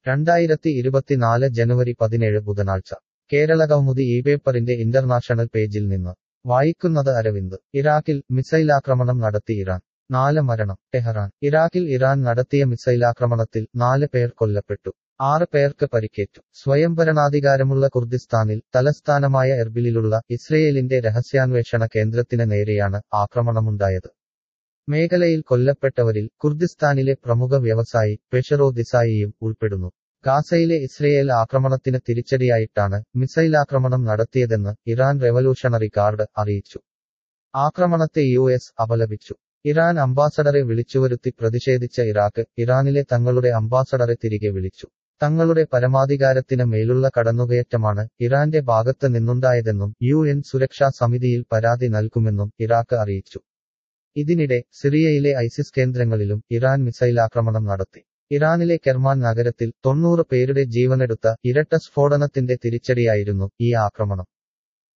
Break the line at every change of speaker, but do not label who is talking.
രണ്ടായിരത്തി ഇരുപത്തിനാല് ജനുവരി പതിനേഴ് ബുധനാഴ്ച കേരള കൗമുദി ഈ പേപ്പറിന്റെ ഇന്റർനാഷണൽ പേജിൽ നിന്ന് വായിക്കുന്നത് അരവിന്ദ് ഇറാഖിൽ മിസൈലാക്രമണം നടത്തി ഇറാൻ നാല് മരണം ടെഹറാൻ ഇറാഖിൽ ഇറാൻ നടത്തിയ മിസൈലാക്രമണത്തിൽ നാല് പേർ കൊല്ലപ്പെട്ടു ആറ് പേർക്ക് പരിക്കേറ്റു സ്വയംഭരണാധികാരമുള്ള കുർദിസ്ഥാനിൽ തലസ്ഥാനമായ എർബിലിലുള്ള ഇസ്രയേലിന്റെ രഹസ്യാന്വേഷണ കേന്ദ്രത്തിന് നേരെയാണ് ആക്രമണമുണ്ടായത് മേഖലയിൽ കൊല്ലപ്പെട്ടവരിൽ കുർദിസ്ഥാനിലെ പ്രമുഖ വ്യവസായി പെഷറോ ദിസായിയും ഉൾപ്പെടുന്നു ഗാസയിലെ ഇസ്രയേൽ ആക്രമണത്തിന് തിരിച്ചടിയായിട്ടാണ് മിസൈലാക്രമണം നടത്തിയതെന്ന് ഇറാൻ റെവല്യൂഷണറി ഗാർഡ് അറിയിച്ചു ആക്രമണത്തെ യു എസ് അപലപിച്ചു ഇറാൻ അംബാസഡറെ വിളിച്ചുവരുത്തി പ്രതിഷേധിച്ച ഇറാഖ് ഇറാനിലെ തങ്ങളുടെ അംബാസഡറെ തിരികെ വിളിച്ചു തങ്ങളുടെ പരമാധികാരത്തിന് മേലുള്ള കടന്നുകയറ്റമാണ് ഇറാന്റെ ഭാഗത്ത് നിന്നുണ്ടായതെന്നും യു എൻ സുരക്ഷാ സമിതിയിൽ പരാതി നൽകുമെന്നും ഇറാഖ് അറിയിച്ചു ഇതിനിടെ സിറിയയിലെ ഐസിസ് കേന്ദ്രങ്ങളിലും ഇറാൻ മിസൈലാക്രമണം നടത്തി ഇറാനിലെ കെർമാൻ നഗരത്തിൽ തൊണ്ണൂറ് പേരുടെ ജീവനെടുത്ത ഇരട്ട സ്ഫോടനത്തിന്റെ തിരിച്ചടിയായിരുന്നു ഈ ആക്രമണം